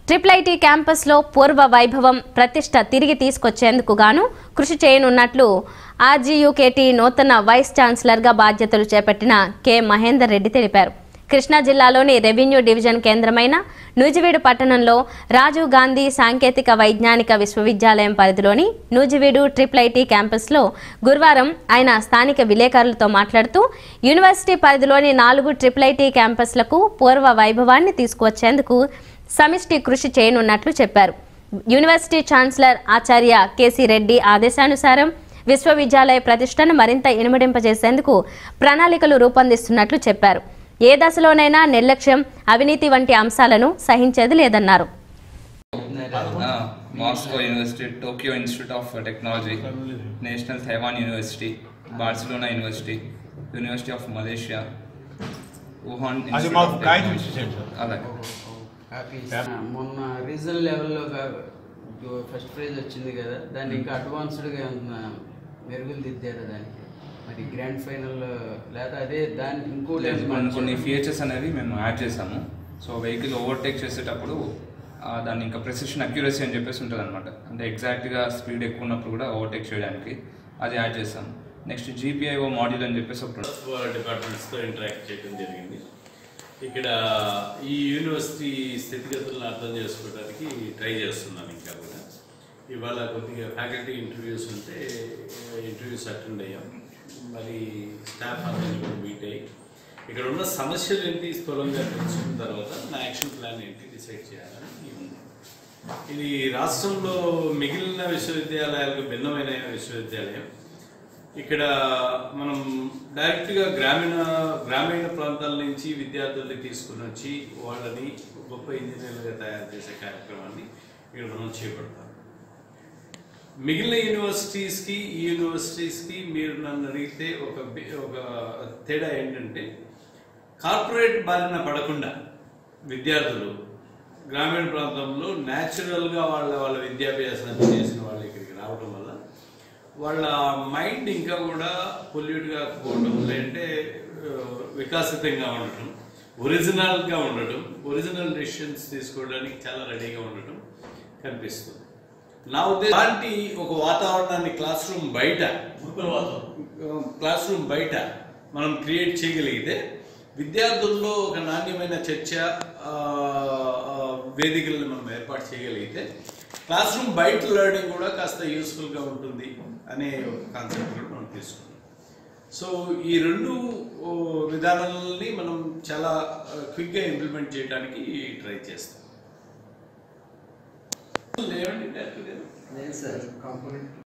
Triple IT క్యాంపస్లో పూర్వ వైభవం ప్రతిష్ట తిరిగి తీసుకొచ్చేందుకు గాను కృషి చేయనున్నట్లు ఆర్జీయూకేటీ నూతన వైస్ ఛాన్సలర్గా బాధ్యతలు చేపట్టిన కె మహేందర్ రెడ్డి తెలిపారు కృష్ణా జిల్లాలోని రెవెన్యూ డివిజన్ కేంద్రమైన నూజివీడు పట్టణంలో రాజీవ్ గాంధీ సాంకేతిక వైజ్ఞానిక విశ్వవిద్యాలయం పరిధిలోని నూజివీడు ట్రిపుల్ ఐటీ క్యాంపస్లో గురువారం ఆయన స్థానిక విలేకరులతో మాట్లాడుతూ యూనివర్సిటీ పరిధిలోని నాలుగు ట్రిపుల్ ఐటీ క్యాంపస్లకు పూర్వ వైభవాన్ని తీసుకువచ్చేందుకు సమిష్టి కృషి చేయనున్నట్లు చెప్పారు యూనివర్సిటీ ఛాన్సలర్ ఆచార్య కేసీ రెడ్డి ఆదేశానుసారం విశ్వవిద్యాలయ ప్రతిష్టను మరింత ఇనుమడింపజేసేందుకు ప్రణాళికలు రూపొందిస్తున్నట్లు చెప్పారు ఏ దశలోనైనా నిర్లక్ష్యం అవినీతి వంటి అంశాలను సహించేది లేదన్నారు Moscow university Tokyo institute of technology national Taiwan university Barcelona university university of Malaysia Wuhan అది ఇన్స్టిట్యూట్ మాకు ఆఫ్ కాగితం టెక్నాలజీ. ఇచ్చేసేయండి సార్ అలాగే మొన్న రీజనల్ లెవెల్లో ఫస్ట్ ప్రైజ్ వచ్చింది కదా దాన్ని ఇంకా అడ్వాన్స్డ్గా ఏమన్నా మెరుగులు దిద్దారు దానికి మరి గ్రాండ్ ఫైనల్ లేదా అదే దాని ఇంకోటి లేదు, ఏమన్నా కొన్ని కొన్ని మార్చారా? ఫీచర్స్ అనేవి మేము యాడ్ చేసాము సో వెహికల్ ఓవర్టేక్ చేసేటప్పుడు ఆ, దాన్ని ఇంకా ప్రెసిషన్ అక్యురసీ అని చెప్పేసి ఉంటుంది అనమాట అంటే ఎగ్జాక్ట్గా స్పీడ్ ఎక్కువ ఉన్నప్పుడు కూడా ఓవర్టేక్ చేయడానికి అది యాడ్ చేసాము నెక్స్ట్ జీపీఐఓ మాడ్యూల్ అని చెప్పేసి ఒకటి ఉంటుంది. డిపార్ట్మెంట్స్తో ఇంటరాక్ట్ చేయడం జరిగింది ఇక్కడ ఈ యూనివర్సిటీ స్థితిగతులను అర్థం చేసుకోవడానికి ట్రై చేస్తున్నాను ఇంకా కూడా ఇవాళ కొద్దిగా ఫ్యాకల్టీ ఇంటర్వ్యూస్ ఉంటే ఇంటర్వ్యూస్ అటెండ్ అయ్యాం మరి స్టాఫ్ అందరినీ కూడా మీట్ అయ్యి ఇక్కడ ఉన్న సమస్యలు ఏంటి స్థూలంగా తెలుసుకున్న తర్వాత నా యాక్షన్ ప్లాన్ ఏంటి డిసైడ్ చేయాలని ఉంది ఇది రాష్ట్రంలో మిగిలిన విశ్వవిద్యాలయాలకు భిన్నమైన విశ్వవిద్యాలయం ఇక్కడ మనం డైరెక్ట్గా గ్రామీణ గ్రామీణ ప్రాంతాల నుంచి విద్యార్థుల్ని తీసుకుని వచ్చి వాళ్ళని గొప్ప ఇంజనీర్లుగా తయారు చేసే కార్యక్రమాన్ని ఇక్కడ మనం చేపడతాం మిగిలిన యూనివర్సిటీస్కి ఈ యూనివర్సిటీస్కి మీరు నన్ను అడిగితే ఒక బి- ఒక తేడా ఏంటంటే కార్పొరేట్ బారిన పడకుండా విద్యార్థులు గ్రామీణ ప్రాంతంలో న్యాచురల్గా వాళ్ళ వాళ్ళ విద్యాభ్యాసం చేసిన వాళ్ళు ఇక్కడికి రావడం వల్ల వాళ్ళ మైండ్ ఇంకా కూడా పొల్యూట్గా పోవడం లేదంటే ఆ, వికాసితంగా ఉండటం ఒరిజినల్గా ఉండటం ఒరిజినల్ డెసిషన్స్ తీసుకోవడానికి చాలా రెడీగా ఉండటం కనిపిస్తుంది నా ఉద్దేశం అలాంటి ఒక వాతావరణాన్ని క్లాస్ రూమ్ బయట క్లాస్ రూమ్ బయట మనం క్రియేట్ చేయగలిగితే విద్యార్థుల్లో ఒక నాణ్యమైన చర్చ ఆ, ఆ, వేదికలను మనం ఏర్పాటు చేయగలిగితే క్లాస్ రూమ్ బయట లెర్నింగ్ కూడా కాస్త యూస్ఫుల్గా ఉంటుంది అనే ఒక కాన్సెప్ట్ కూడా మనం తీసుకున్నాం సో ఈ రెండు ఓ, విధానాలని మనం చాలా క్విక్గా ఇంప్లిమెంట్ చేయడానికి ట్రై చేస్తాం లేవండి లేదు సార్ కాంపోనెంట్